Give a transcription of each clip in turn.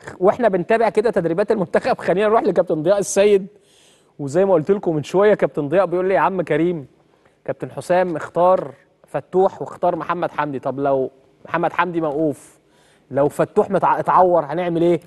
واحنا بنتابع كده تدريبات المنتخب خلينا نروح لكابتن ضياء السيد وزي ما قلت لكم من شويه كابتن ضياء بيقول لي يا عم كريم كابتن حسام اختار فتوح واختار محمد حمدي طب لو محمد حمدي موقوف لو فتوح متع- اتعور هنعمل ايه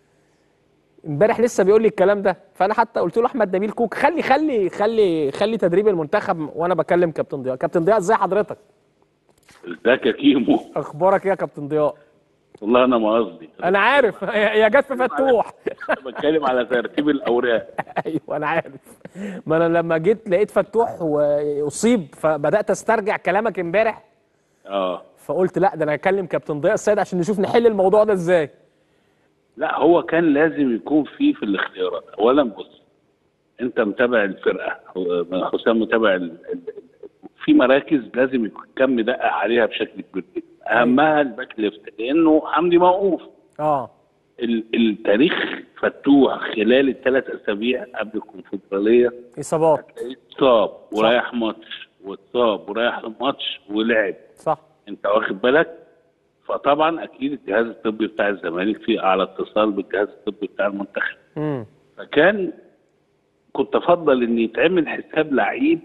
امبارح لسه بيقول لي الكلام ده فانا حتى قلت له احمد نبيل كوك خلي خلي خلي خلي تدريب المنتخب وانا بكلم كابتن ضياء كابتن ضياء ازاي حضرتك ازيك يا كيمو اخبارك ايه يا كابتن ضياء والله انا ما قصدي انا عارف يا جت في فتوح انا بتكلم على ترتيب الاوراق ايوه انا عارف ما انا لما جيت لقيت فتوح واصيب فبدات استرجع كلامك امبارح اه فقلت لا ده انا هكلم كابتن ضياء السيد عشان نشوف نحل الموضوع ده ازاي لا هو كان لازم يكون في في الاختيارات اولا بص انت متابع الفرقه هو- حسام متابع ال... ال... في مراكز لازم يكون كم مدقق عليها بشكل كبير جدا اهمها الباك ليفت لانه حمدي موقوف اه ال- التاريخ فتوح خلال الثلاث اسابيع قبل الكونفدراليه اصابات اتصاب ورايح ماتش واتصاب ورايح ماتش ولعب صح انت واخد بالك فطبعا اكيد الجهاز الطبي بتاع الزمالك في اعلى اتصال بالجهاز الطبي بتاع المنتخب امم فكان كنت افضل ان يتعمل حساب لعيب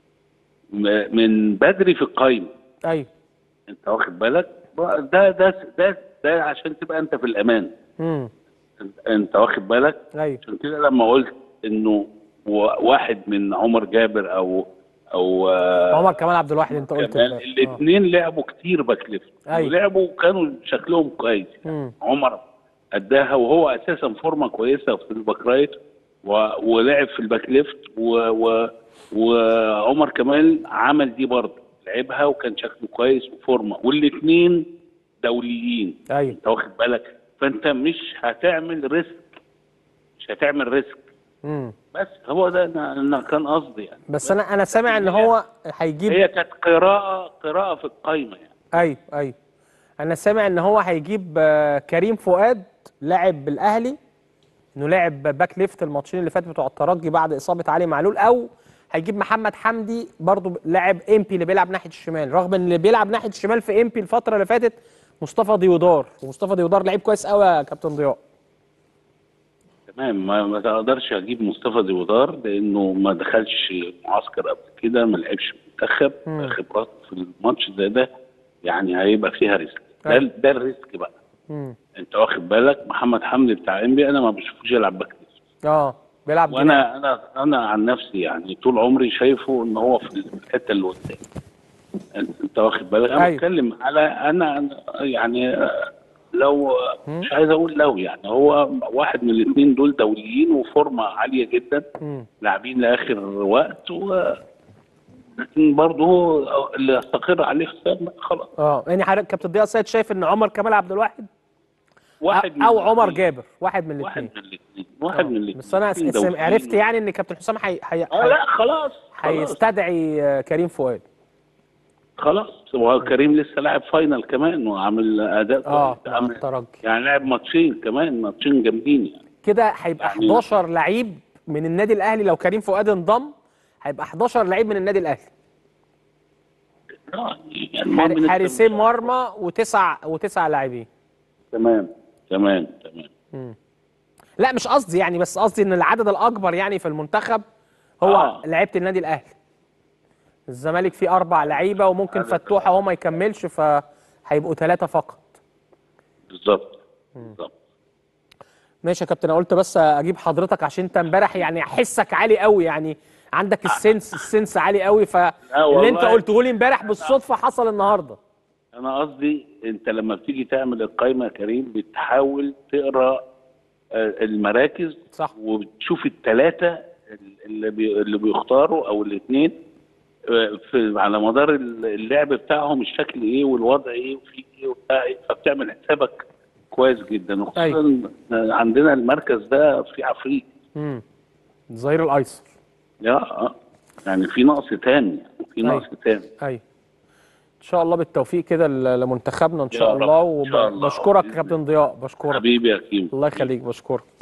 م- من بدري في القايمه ايوه انت واخد بالك ده ده ده ده عشان تبقى انت في الامان امم انت- انت واخد بالك ايوه عشان كده لما قلت انه و- واحد من عمر جابر او او آه، عمر كمال عبد الواحد انت قلت كمان امبارح. آه. الاثنين لعبوا كتير باك ليفت أيوة. ولعبوا كانوا شكلهم كويس مم. عمر اداها وهو اساسا فورمه كويسه في الباك رايت و... ولعب في الباك ليفت و... و... وعمر كمال عمل دي برضه لعبها وكان شكله كويس وفورمه والاثنين دوليين ايوه انت واخد بالك فانت مش هتعمل ريسك مش هتعمل ريسك امم بس هو ده انا أنا كان قصدي يعني بس انا انا سامع ان هو هيجيب هي كانت قراءه قراءه في القايمه يعني ايوه ايوه انا سامع ان هو هيجيب آه، كريم فؤاد لاعب بالاهلي انه لاعب باك ليفت الماتشين اللي فاتوا بتوع الترجي بعد اصابه علي معلول او هيجيب محمد حمدي برضو لاعب امبي اللي بيلعب ناحيه الشمال رغم ان اللي بيلعب ناحيه الشمال في امبي الفتره اللي فاتت مصطفى ديودار ومصطفى ديودار لعيب كويس قوي يا كابتن ضياء تمام ما, ما تقدرش اجيب مصطفى ديودار لانه ما دخلش معسكر قبل كده ما لعبش منتخب مم. خبرات في الماتش زي ده يعني هيبقى فيها ريسك ده, أيوة. ده الريسك بقى امم انت واخد بالك محمد حمدي بتاع انبي انا ما بشوفوش يلعب باك ليفت. اه بيلعب جناح. وانا انا انا عن نفسي يعني طول عمري شايفه ان هو في الحته اللي قدام انت أنت واخد بالك انا أيوة. بتكلم على انا أنا يعني آه، لو مش عايز اقول لو يعني هو واحد من الاثنين دول دوليين وفورمه عاليه جدا مم. لاعبين لاخر وقت و لكن برضه هو اللي يستقر عليه حسام خلاص اه يعني حضرتك كابتن ضياء السيد شايف ان عمر كمال عبد الواحد واحد من او عمر الاتنين. جابر واحد من واحد الاثنين من الاثنين واحد من الاثنين بس انا الاثنين س- دوليين. عرفت يعني ان كابتن حسام حي... حي... اه لا خلاص خلاص هيستدعي آه، كريم فؤاد خلاص هو كريم لسه لاعب فاينل كمان وعامل اداء اه كويس. مع عامل- الترجي يعني لعب ماتشين كمان ماتشين جامدين يعني كده هيبقى يعني- 11 لعيب من النادي الاهلي لو كريم فؤاد انضم هيبقى 11 لعيب من النادي الاهلي آه، يعني المهم حار- نكسب. حارسين مرمى وتسع وتسع لاعبين تمام تمام تمام لا مش قصدي يعني بس قصدي ان العدد الاكبر يعني في المنتخب هو آه. لعيبه النادي الاهلي الزمالك فيه اربع لعيبه وممكن عدد فتوحه هو ما يكملش فهيبقوا ثلاثه فقط بالظبط بالظبط ماشي يا كابتن انا قلت بس اجيب حضرتك عشان انت امبارح يعني حسك عالي قوي يعني عندك السنس السنس عالي قوي فاللي والله. انت قلته لي امبارح بالصدفه حصل النهارده انا قصدي انت لما بتيجي تعمل القائمه يا كريم بتحاول تقرا آه، المراكز صح. وبتشوف الثلاثه اللي بي اللي بيختاروا او الاثنين في على مدار اللعب بتاعهم الشكل ايه والوضع ايه وفي ايه وبتاع ايه فبتعمل حسابك كويس جدا وخصوصا أيوة. عندنا المركز ده في عفريت امم الظهير الايسر يا آه. يعني في نقص تاني في أيوة. نقص تاني ايوه ان شاء الله بالتوفيق كده ل- لمنتخبنا ان يا شاء رب. الله إن شاء الله. وبشكرك بإذن كابتن ضياء بشكرك حبيبي يا كيم الله يخليك بشكرك